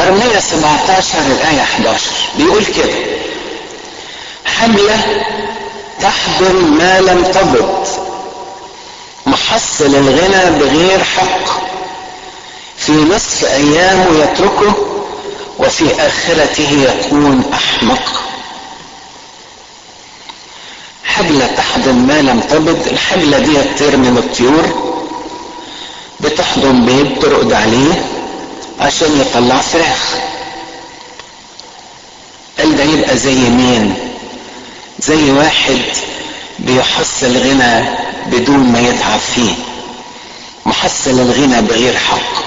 أرمية 17 الآية 11 بيقول كده حملة تحضن ما لم تبض محصل الغنى بغير حق في نصف أيامه يتركه وفي آخرته يكون أحمق حبلة تحضن ما لم تبض الحبلة دي تطير من الطيور بتحضن بيض ترقد عليه عشان يطلع فراخ قال ده يبقى زي مين زي واحد بيحصل غنى بدون ما يتعب فيه محصل الغنى بغير حق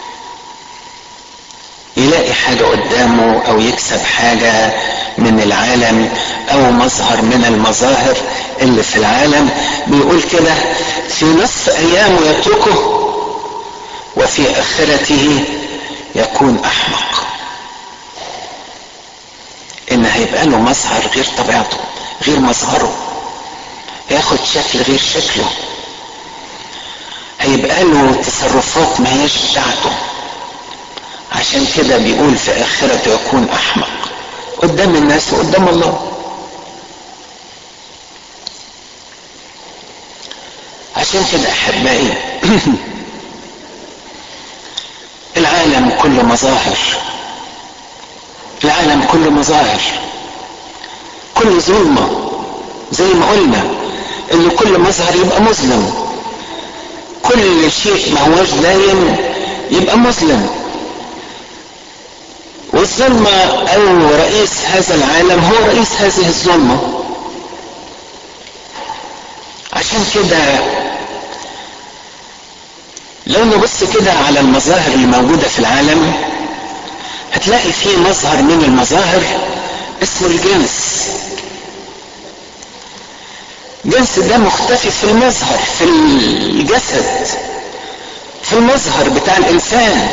يلاقي حاجة قدامه او يكسب حاجة من العالم او مظهر من المظاهر اللي في العالم بيقول كده في نصف ايامه يتركه وفي اخرته يكون احمق ان هيبقى له مظهر غير طبيعته غير مظهره ياخد شكل غير شكله هيبقى له تصرفات ما هيش بتاعته عشان كده بيقول في اخرته يكون احمق قدام الناس وقدام الله عشان كده احبائي العالم كله مظاهر العالم كله مظاهر كل ظلمة زي ما قلنا ان كل مظهر يبقى مظلم كل شيء ما هوش دايم يبقى مظلم والظلمة او رئيس هذا العالم هو رئيس هذه الظلمة عشان كده لو نبص كده على المظاهر اللي موجودة في العالم هتلاقي فيه مظهر من المظاهر اسمه الجنس الجنس ده مختفي في المظهر في الجسد في المظهر بتاع الانسان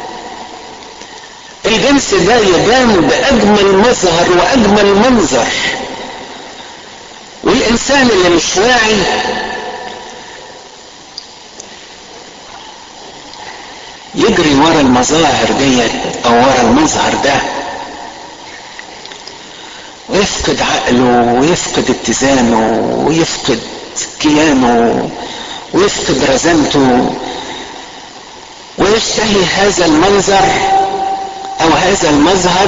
الجنس ده يبان باجمل مظهر واجمل منظر والانسان اللي مش واعي يجري ورا المظاهر ديت او ورا المظهر ده ويفقد عقله ويفقد اتزانه ويفقد كيانه ويفقد رزانته ويشتهي هذا المنظر او هذا المظهر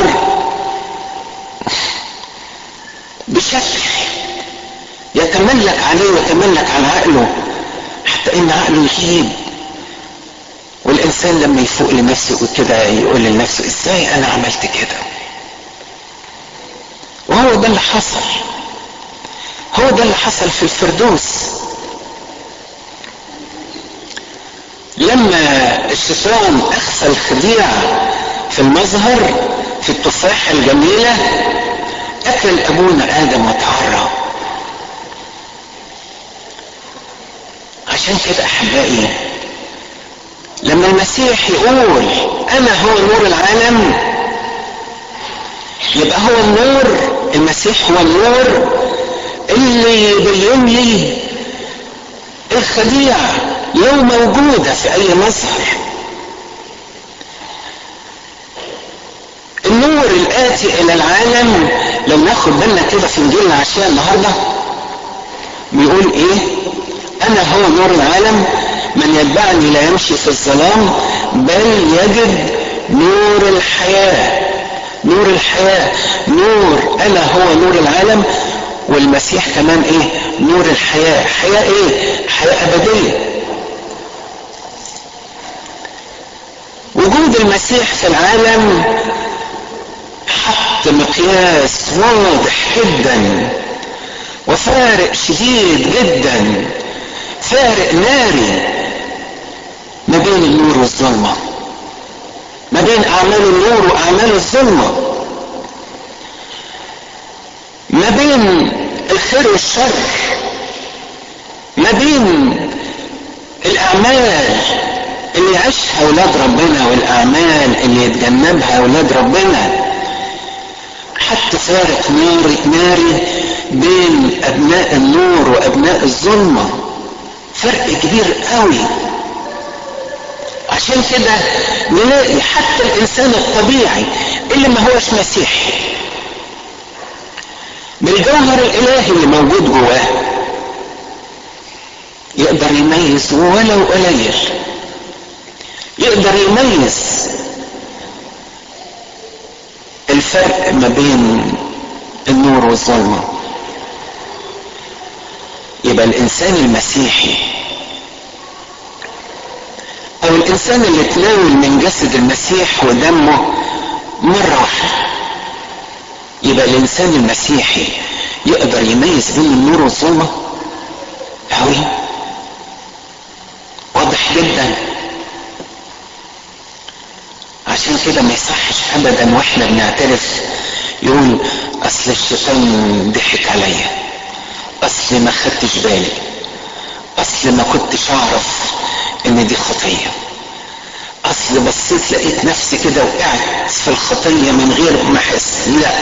بشكل يتملك عليه ويتملك على عقله حتى ان عقله يخيب والانسان لما يفوق لنفسه كده يقول لنفسه ازاي انا عملت كده وهو ده اللي حصل هو ده اللي حصل في الفردوس لما الشيطان اخفى الخديع في المظهر في التفاحة الجميلة اكل ابونا ادم وتعرى عشان كده احبائي لما المسيح يقول انا هو نور العالم يبقى هو النور المسيح هو النور اللي يبين لي الخديعة لو موجودة في اي مظهر النور الاتي الى العالم لو ناخد بالنا كده في انجيل العشاء النهارده بيقول ايه انا هو نور العالم من يتبعني لا يمشي في الظلام بل يجد نور الحياة نور الحياة نور انا هو نور العالم والمسيح كمان ايه نور الحياة حياة ايه حياة ابدية وجود المسيح في العالم حط مقياس واضح جدا وفارق شديد جدا فارق ناري ما بين النور والظلمة ما بين أعمال النور وأعمال الظلمة ما بين الخير والشر ما بين الأعمال اللي يعيشها أولاد ربنا والأعمال اللي يتجنبها أولاد ربنا حتى فارق ناري ناري بين أبناء النور وأبناء الظلمة فرق كبير قوي عشان كده نلاقي حتى الانسان الطبيعي اللي ما هوش مسيحي بالجوهر الالهي اللي موجود جواه يقدر يميز ولو قليل يقدر يميز الفرق ما بين النور والظلمه يبقى الانسان المسيحي او الانسان اللي تناول من جسد المسيح ودمه مرة واحدة يبقى الانسان المسيحي يقدر يميز بين النور والظلمة اوي واضح جدا عشان كده ما يصحش ابدا واحنا بنعترف يقول اصل الشيطان ضحك عليا اصل ما خدتش بالي اصل ما كنتش اعرف ان دي خطيه اصل بصيت لقيت نفسي كده وقعت في الخطيه من غير ما احس لا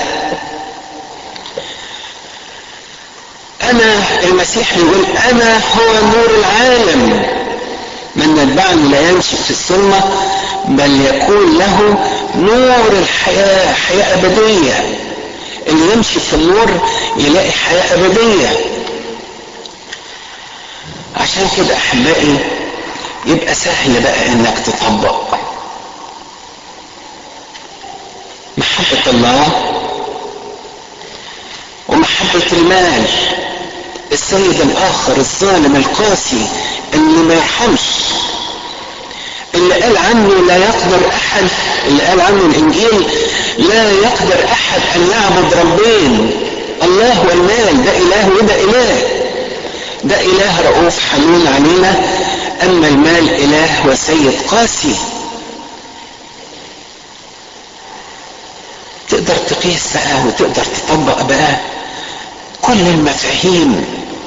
انا المسيح يقول انا هو نور العالم من يتبعني لا يمشي في الظلمه بل يكون له نور الحياه حياه ابديه اللي يمشي في النور يلاقي حياه ابديه عشان كده احبائي يبقى سهل بقى انك تطبق محبة الله ومحبة المال السيد الاخر الظالم القاسي اللي ما يرحمش اللي قال عنه لا يقدر احد اللي قال عنه الانجيل لا يقدر احد ان يعبد ربين الله والمال ده اله وده اله ده اله رؤوف حنون علينا اما المال اله وسيد قاسي تقدر تقيس بقى وتقدر تطبق بقى كل المفاهيم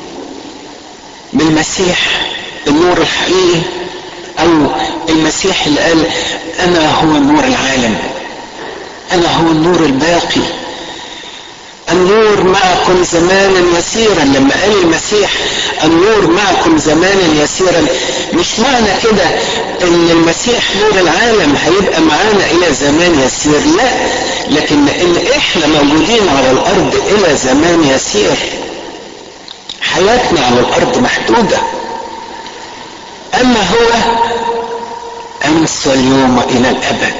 بالمسيح النور الحقيقي او المسيح اللي قال انا هو نور العالم انا هو النور الباقي النور معكم زمانا يسيرا لما قال المسيح النور معكم زمانا يسيرا مش معنى كده ان المسيح نور العالم هيبقى معانا الى زمان يسير لا لكن ان احنا موجودين على الارض الى زمان يسير حياتنا على الارض محدودة اما هو امس واليوم الى الابد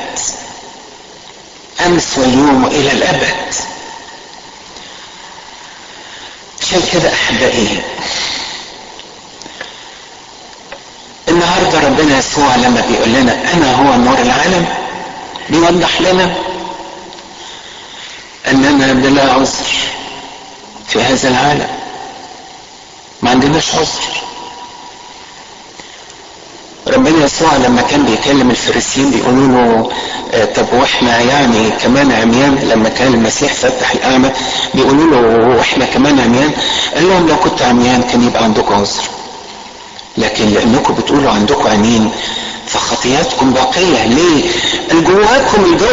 امس واليوم الى الابد عشان كده احبائي النهارده ربنا يسوع لما بيقول لنا انا هو نور العالم بيوضح لنا اننا بلا عذر في هذا العالم ما عندناش عذر ربنا يسوع لما كان بيكلم الفريسيين بيقولوا له آه طب واحنا يعني كمان عميان لما كان المسيح فتح الاعمى بيقولوا له واحنا كمان عميان قال لهم لو كنت عميان كان يبقى عندكم عذر لكن لانكم بتقولوا عندكم عينين فخطياتكم باقيه ليه؟ جواكم الجو